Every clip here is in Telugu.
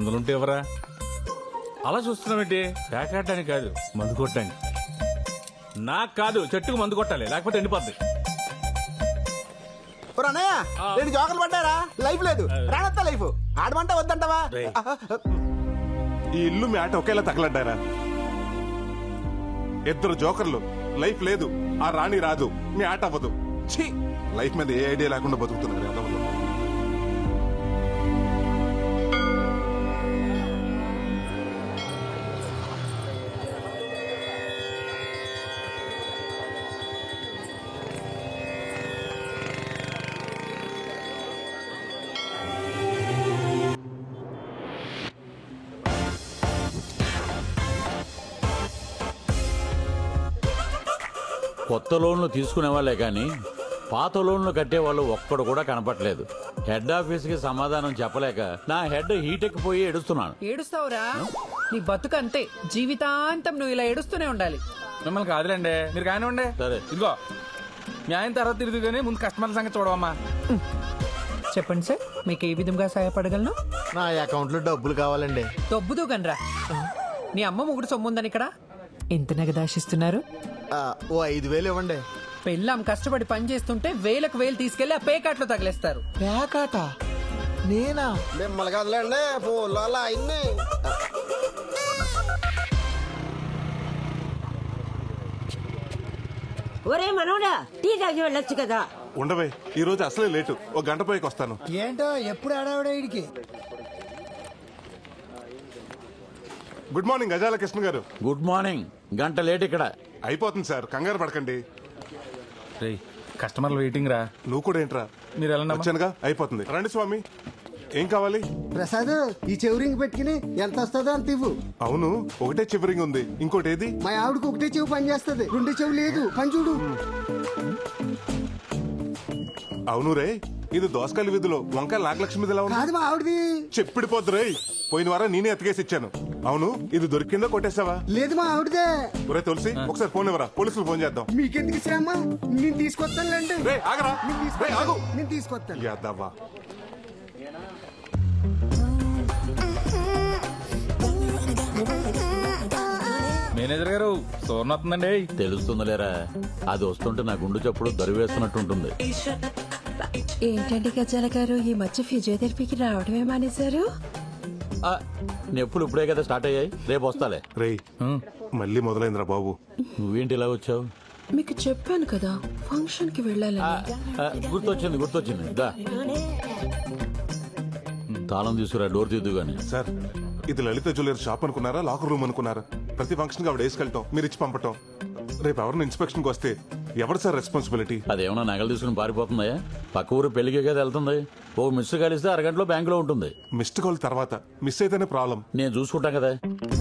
వందలుంటే ఎవరా అలా చూస్తున్నావేంటి పేకాడటానికి కాదు మందు కొట్టడానికి నాకు కాదు చెట్టుకు మందు కొట్టాలి లేకపోతే ఎండిపోద్ది ఓ అన్నయ్య రెండు జోకర్లు పడ్డారా లైఫ్ లేదు రానత్తా లైఫ్ ఆడమంటే వద్దంటావా రేయ్. ఈ ఇల్లు మీ ఆట ఒకేలా తగలడ్డారా ఇద్దరు జోకర్లు లైఫ్ లేదు ఆ రాణి రాదు మీ ఆట అవ్వదు ఛీ లైఫ్ మీద ఏ ఐడియా లేకుండా బతుకుతున్నారు ఎదవలు. కొత్త లోన్లు తీసుకునే వాళ్ళే కానీ పాత లోన్లు కట్టే వాళ్ళు ఒక్కడు కూడా కనపట్లేదు హెడ్ ఆఫీస్కి సమాధానం చెప్పలేక నా హెడ్ హీట్ ఎక్కిపోయి ఏడుస్తున్నాను ఏడుస్తావురా నీ బతుకు అంతే జీవితాంతం నువ్వు ఇలా ఏడుస్తూనే ఉండాలి మిమ్మల్ని కాదులేండి మీరు కానివ్వండి సరే. ఇదిగో మీ ఆయన తర్వాత తిరిగి కానీ ముందు కస్టమర్ల సంగతి చూడవమ్మా చెప్పండి సార్ మీకు ఏ విధంగా సహాయపడగలను నా అకౌంట్ లో డబ్బులు కావాలండి దొబ్బుదు గనరా నీ అమ్మ ముగుడు సొమ్ముందని ఇక్కడ ఎంత నగదాశిస్తున్నారు ఆ, ఓ ఐదు వేలు ఇవ్వండి పెళ్ళాం కష్టపడి పని చేస్తుంటే వేలకు వేలు తీసుకెళ్లి ఆ పేకాట్లో తగిలేస్తారు పేకాట నేనా మిమ్మల్ని కదలండి ఫోన్లో అలా అయింది ఒరే మనోడా టీ తాగి వెళ్ళొచ్చు కదా ఉండవే ఈ రోజు అసలే లేటు ఒక గంట పైకి వస్తాను ఏంటో ఎప్పుడు ఆడావిడ వీడికి గుడ్ మార్నింగ్ గజాల కృష్ణ గారు గుడ్ మార్నింగ్ గంట లేట్ ఇక్కడ అయిపోతుంది సార్ కంగారు పడకండి రేయ్ కస్టమర్లు వెయిటింగ్ రా నువ్వు కూడా ఏంట్రా మీరు వెళ్ళండి అమ్మా. వచ్చానుగా అయిపోతుంది రండి స్వామి ఏం కావాలి ప్రసాద్ ఈ చెవురింగ్ పెట్టుకుని ఎంత వస్తుందో అంత ఇవ్వు అవును ఒకటే చివరింగ్ ఉంది ఇంకోటి ఏది మా ఆవిడకి ఒకటే చెవు పని చేస్తుంది రెండు చెవు లేదు పని చూడు అవును రే ఇది దోసకాయల వీధిలో వంకాయ నాగలక్ష్మి ఎలా ఉంది కాదు మా ఆవిడది చెప్పిడిపోద్దు రేయ్ పోయిన వారం నేనే ఎత్తుకేసి ఇచ్చాను అవును ఇది దొరికిందో కొట్టేసావా లేదు మా ఆవిడదే ఒరే తులసి ఒకసారి ఫోన్ ఇవ్వరా పోలీసులు ఫోన్ చేద్దాం మీకెందుకు శ్రమ నేను తీసుకొస్తానులేండి రే ఆగరా నేను రే ఆగు తీసుకొస్తాను నేను తీసుకొస్తాను యాదవ్వా మేనేజర్ గారు సోర్ణ వస్తుందండి తెలుస్తుందిలేరా అది వస్తుంటే నా గుండు చప్పుడు దరివేస్తున్నట్టుంటుంది ఏంటండి గజాల గారు ఈ మధ్య ఫిజియోథెరపీకి రావడమే మానేశారు ఆ, నొప్పులు ఇప్పుడే కదా స్టార్ట్ అయ్యాయి రేపు వస్తాలే రేయ్ మళ్ళీ మొదలైందిరా బాబు నువ్వేంటి ఇలా వచ్చావు మీకు చెప్పాను కదా ఫంక్షన్ కి వెళ్ళాలని ఆ, గుర్తొచ్చింది గుర్తొచ్చింది దా తాళం తీసుకురా డోర్ తీద్దు గాని సార్ ఇది లలిత జ్యువెలరీ షాప్ అనుకున్నారా లాకర్ రూమ్ అనుకున్నారా ప్రతి ఫంక్షన్ కి ఆవిడ వేసుకెళ్తాం మీరు ఇచ్చి పంపటం రేపు ఎవరిని ఇన్స్పెక్షన్ కి వస్తే ఎవరు సార్ రెస్పాన్సిబిలిటీ అదేమన్నా నగలు తీసుకుని పారిపోతుందా పక్క ఊరు పెళ్లికే కదా వెళ్తుంది ఓ మిస్ కలిస్తే అరగంటలో బ్యాంకులో ఉంటుంది మిస్డ్ కాల్ తర్వాత మిస్ అయితేనే ప్రాబ్లం నేను చూసుకుంటాం కదా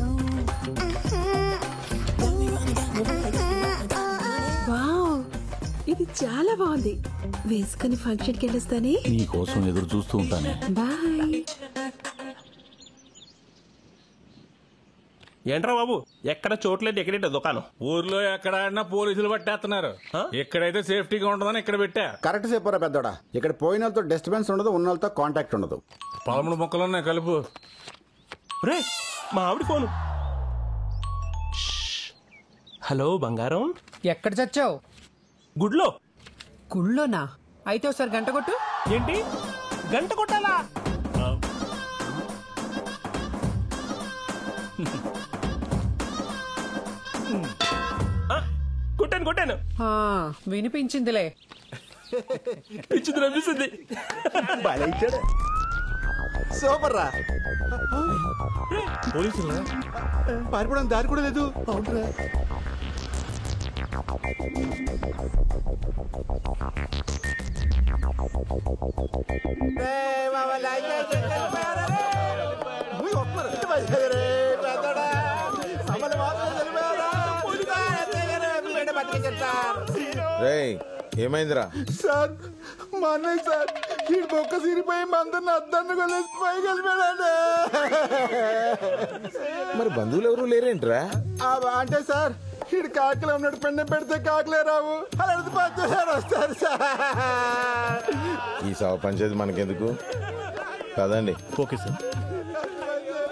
వావ్ ఇది చాలా బాగుంది వేసుకుని ఫంక్షన్ కి వెళ్ళొస్తాని నీ కోసం ఎదురు చూస్తూ ఉంటానే బాయ్ ఏంట్రా బాబు ఎక్కడ చోట్లేదు ఎక్కడేంటి దుకాణం ఊర్లో ఎక్కడ ఆడినా పోలీసులు పట్టేస్తున్నారు ఎక్కడైతే సేఫ్టీగా ఉంటుందని ఇక్కడ పెట్టా కరెక్ట్ చెప్పారా పెద్దోడా ఇక్కడ పోయిన వాళ్ళతో డిస్టర్బెన్స్ ఉండదు ఉన్న వాళ్ళతో కాంటాక్ట్ ఉండదు పదమూడు మొక్కలు ఉన్నాయి కలుపు రే మా ఆవిడ ఫోను షష్. హలో బంగారం ఎక్కడ చచ్చావు గుడ్లో గుళ్ళోనా అయితే ఒకసారి గంట కొట్టు ఏంటి గంట కొట్టాలా ఆ, కొట్టాను కొట్టాను ఆ, వినిపించిందిలే పిచ్చింది నవ్విస్తుంది సూపర్ రా పోలీసులు పారిపోవడానికి దారి కూడా లేదు రేయ్ ఏమైందిరా సార్ మా అన్నయ్య సార్ ఈ బొక్క సిరిపోయి మందరిని అద్దాన్ని కొలేసి పైకి వెళ్ళిపోయాడు మరి బంధువులు ఎవరు లేరేంట్రా ఆ, అంటే సార్ ఈడు కాకలు ఉన్నాడు పెండ పెడితే కాకలే రావు అలాంటి పద్దెసారి వస్తారు సార్ ఈ సవ పంచేది మనకెందుకు కదండి ఓకే సార్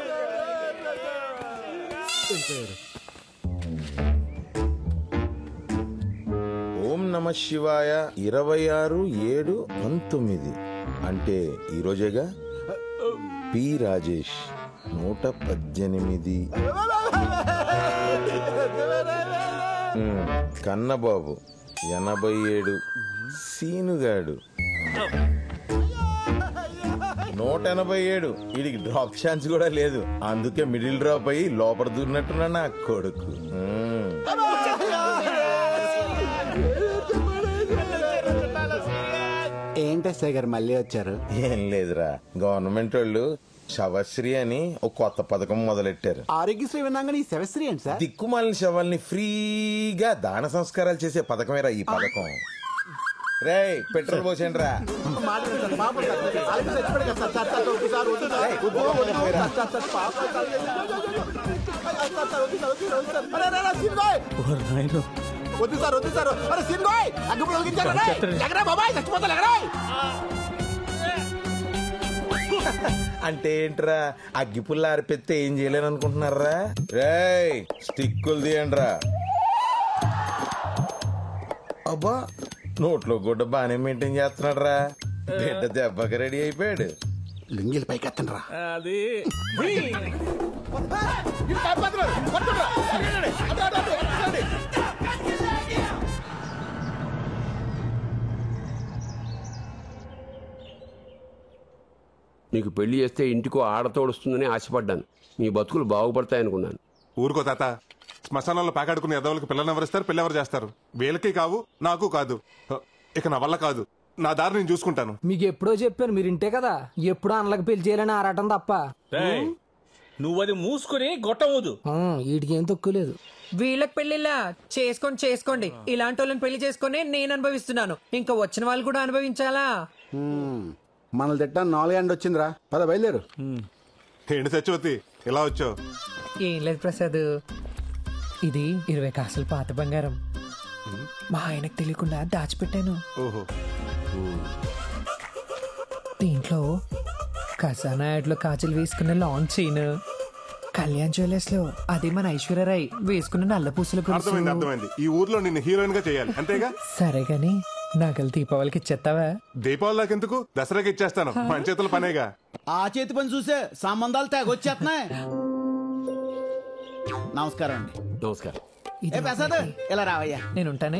ఓం నమ శివాయ ఇరవై ఆరు ఏడు పంతొమ్మిది అంటే ఈ రోజేగా పి రాజేష్ నూట పద్దెనిమిది ఉమ్, కన్నబాబు ఎనభై ఏడు సీనుగాడు నూట ఎనభై ఏడు వీడికి డ్రాప్ ఛాన్స్ కూడా లేదు అందుకే మిడిల్ డ్రాప్ అయ్యి లోపల దూరినట్టున్నా నా కొడుకు ఉమ్. ఏంటి ఎస్ఐ గారు మళ్ళీ వచ్చారు ఏం లేదురా గవర్నమెంట్ వాళ్ళు శవశ్రీ అని ఒక కొత్త పథకం మొదలెట్టారు ఆరోగ్యశ్రీ విన్నాగా ఈ శవశ్రీ ఏంటి సార్ దిక్కుమాలిన శవాల్ని ఫ్రీగా దాన సంస్కారాలు చేసే పథకమేరా ఈ పథకం రే పెట్రోల్ పోసేయండి రా వద్దు సార్ వద్దు సార్ అరే సిన్గోయ్ అగ్గిపుల్ల వెలిగించారు రే. ఎగరా బాబాయ్ చచ్చిపోతా ఎగరా అంటే ఏంట్రా అగ్గిపుల్ల ఆరిపెత్తే ఏం చేయలేను అనుకుంటున్నారా రేయ్ స్టిక్కులు తీయండి రా అబ్బా నోట్లో గుడ్డ బాగానే మెయింటైన్ చేస్తున్నాడు రా బిడ్డ దెబ్బకి రెడీ అయిపోయాడు లింగిల్ పైకి ఎత్తండి రా అది నీకు పెళ్లి చేస్తే ఇంటికో ఆడతోడుస్తుందని ఆశపడ్డాను మీ బతుకులు బాగుపడతాయనుకున్నాను ఊరుకో తాత శ్మశానంలో పాకాడుకునే ఎదవలకు పిల్లలు ఎవరిస్తారు పిల్ల ఎవరు చేస్తారు వీళ్ళకి కావు నాకు కాదు ఇక నా వల్ల కాదు నా దారి నేను చూసుకుంటాను మీకు ఎప్పుడో చెప్పాను మీరు ఇంటే కదా ఎప్పుడో అన్నలకు పెళ్లి చేయాలని ఆరాటం తప్ప రేయ్, నువ్వు అది మూసుకుని గొట్టవద్దు వీటికి ఏం తక్కువ లేదు వీళ్ళకి పెళ్లిలా చేసుకొని చేసుకోండి ఇలాంటి వాళ్ళని పెళ్లి చేసుకొని నేను అనుభవిస్తున్నాను ఇంకా వచ్చిన వాళ్ళు కూడా అనుభవించాలా మనల్ని తిట్టా నాలుగు ఎండ్ వచ్చిందిరా పద బయలుదేరు ఏంటి సత్యవతి ఇలా వచ్చావు ఏం లేదు ప్రసాద్ ఇది ఇరవై కాసులు పాత బంగారం మా ఆయనకు తెలియకుండా దాచిపెట్టాను ఓహో దీంట్లో ఖజానా యాడ్లో కాజులు వేసుకున్న లాంగ్ చైన్ కళ్యాణ్ జ్యువెలర్స్ లో అది మన ఐశ్వర్యరాయ్ వేసుకున్న నల్ల పూసల అర్థమైంది గొలుసు అర్థమైంది ఈ ఊర్లో నిన్ను హీరోయిన్ గా చేయాలి అంతేగా సరే గాని నగలు దీపావళికి ఇచ్చేస్తావా దీపావళి దాకెందుకు దసరాకి ఇచ్చేస్తాను మన చేతుల పనేగా ఆ చేతి పని చూసే సంబంధాలు తెగొచ్చేస్తున్నాయి నమస్కారం అండి నమస్కారం ఏ ప్రసాద్ ఇలా రావయ్యా నేను ఉంటానే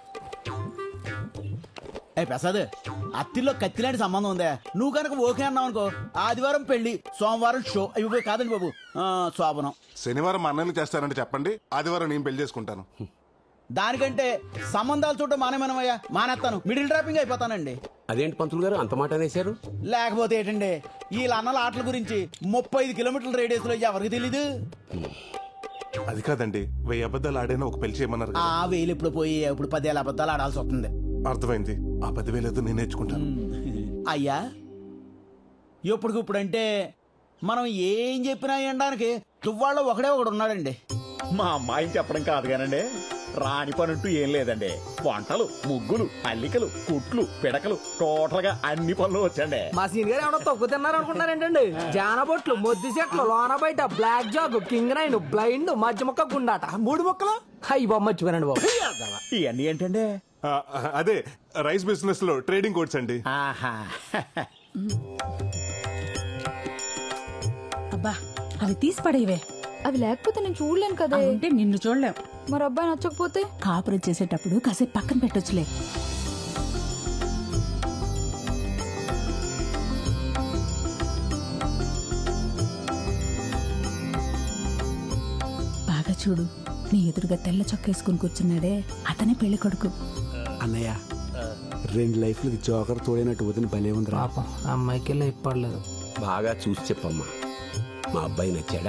ఏ ప్రసాద్ అత్తిల్లో కత్తిలాంటి సంబంధం ఉందా నువ్వు కనుక ఓకే అన్నావు అనుకో ఆదివారం పెళ్లి సోమవారం షో ఇవి కాదండి బాబు ఆ, శోభనం శనివారం మా అన్నయ్యలు చేస్తారంటే చెప్పండి ఆదివారం నేను పెళ్లి చేసుకుంటాను దానికంటే సంబంధాలు చూడటం మానేమనమయ్యా మానేస్తాను మిడిల్ డ్రాపింగ్ అయిపోతానండి అదేంటి పంతులు గారు అంత మాట అనేశారు లేకపోతే ఏంటండి వీళ్ళ అన్నల ఆటల గురించి ముప్పై ఐదు కిలోమీటర్ల రేడియస్ లో ఎవరికి తెలీదు అది కాదండి వెయ్యి అబద్ధాలు ఆడైనా ఒక పెళ్లి చేయమన్నారు కదా. ఆ వేలు ఇప్పుడు పోయి ఇప్పుడు పదేళ్ళ అబద్ధాలు ఆడాల్సి వస్తుంది అర్థమైంది ఆ పదివేలు ఏదో నేను నేర్చుకుంటాను అయ్యా ఇప్పుడుకిప్పుడు అంటే మనం ఏం చెప్పినా వినడానికి తువ్వాళ్ళలో ఒకడే ఒకడు ఉన్నాడండి మా అమ్మాయిని చెప్పడం కాదు కానండి రాని పనంటూ ఏం లేదండి వంటలు ముగ్గులు అల్లికలు కుట్లు పిడకలు టోటల్ గా అన్ని పనులు వచ్చండి మా సీన్ గారు ఏమన్నా తక్కువ తిన్నారు అనుకుంటారేంటండి జానబొట్లు మొద్దు చెట్లు లోన బయట black jack king nine blind మధ్య మొక్క గుండాట మూడు మొక్కలు అయ్యి బాబు మర్చిపోయానండి బాబు ఇవన్నీ ఏంటండి ఆ, అదే రైస్ బిజినెస్ లో ట్రేడింగ్ కోడ్స్ అండి అబ్బా అవి తీసి పడేవే అవి లేకపోతే నేను చూడలేను కదా అంటే నిన్ను చూడలేం మరి అబ్బాయి నచ్చకపోతే కాపురం చేసేటప్పుడు కాసేపు పక్కన పెట్టొచ్చులే బాగా చూడు నీ ఎదురుగా తెల్ల చొక్కేసుకుని కూర్చున్నాడే అతనే పెళ్లి కొడుకు అన్నయ్య రెండు లైఫ్లకి జోకర్ తోడైనట్టు వదిన భలే ఉంది పాపం అమ్మాయికి వెళ్ళి ఇప్పడలేదు బాగా చూసి చెప్పమ్మా మా అబ్బాయి నచ్చాడా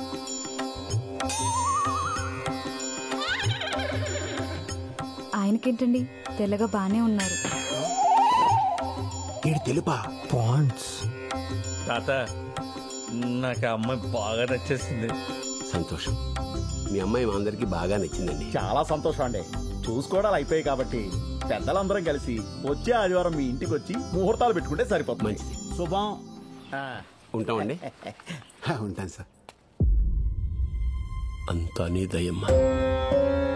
ఆయనకేంటండి తెల్లగా బానే ఉన్నారు ఏడు తెలుపా పాయింట్స్ తాత నాకు ఆ అమ్మాయి బాగా నచ్చేసింది సంతోషం మీ అమ్మాయి మా అందరికి బాగా నచ్చిందండి చాలా సంతోషం అండి చూసుకోవడాలు అయిపోయాయి కాబట్టి పెద్దలందరం కలిసి వచ్చే ఆదివారం మీ ఇంటికి వచ్చి ముహూర్తాలు పెట్టుకుంటే సరిపోతుంది మంచిది శుభం ఉంటామండి ఉంటాను సార్ అంతా నీ దయమ్మా